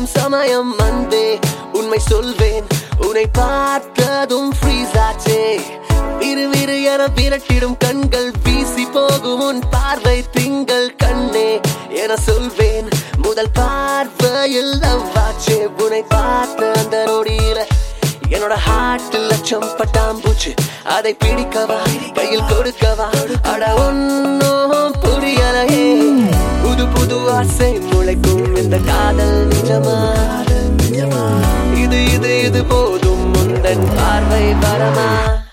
விடும் சமயம் வந்தே உண்மை சொல்வேன் உன்னை பார்த்ததும் ஃப்ரீஸ் ஆச்சே விறு விறு என விரட்டிடும் கண்கள் வீசி போகும் உன் பார்வை திங்கள் கண்ணே என சொல்வேன் முதல் பார்வையில் லவ்வாச்சே உன்னை பார்த்த அந்த நொடியில என்னோட ஹார்ட் லட்சம் பட்டாம்பூச்சு அதை பிடிக்கவா கையில் கொடுக்கவா அட ஒன்னும் புரியலையே புது புது ஆசை முளைக்கும் இந்த காதல் நிஜமா இது இது இது போதும் முந்தன் பார்வை வரமா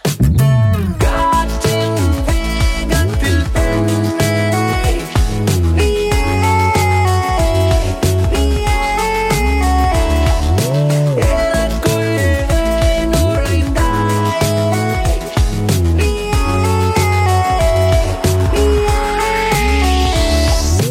காற்றின் வேகத்தில் பெண்ணே, நீயே, நீயே. எனக்குள்ளே நுழைந்தாயே, நீயே, நீயே.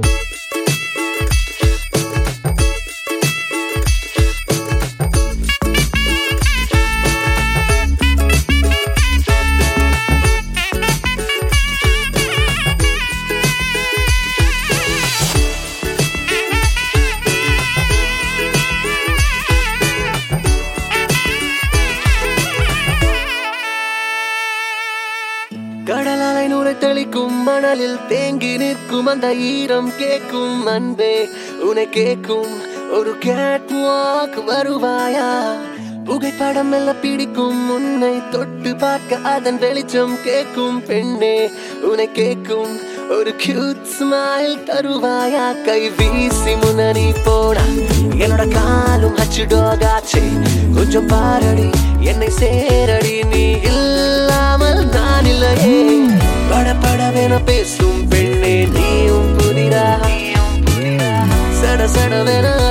கடலாலை நூலை தெளிக்கும் மணலில் தேங்கி நிற்கும் அந்த ஈரம் கேட்கும் அன்பே உன்னை கேட்கும் ஒரு கேட் வாக் வருவாயா புகைப்படம் மெல்ல பிடிக்கும் உன்னை தொட்டு பார்க்க அதன் வெளிச்சம் கேட்கும் பெண்ணே உன்னை கேட்கும் ஒரு கியூட் ஸ்மைல் தருவாயா கை வீசி முன்னணி போடா என்னோட காலும் ஹச்சு டோகாச்சே கொஞ்சம் பாரடி என்னை சேரடி நீ இல்லாமல் நான் இல்லையே பட படவென பேசும் பெண்ணே நீயும் புதிரா சட சடவென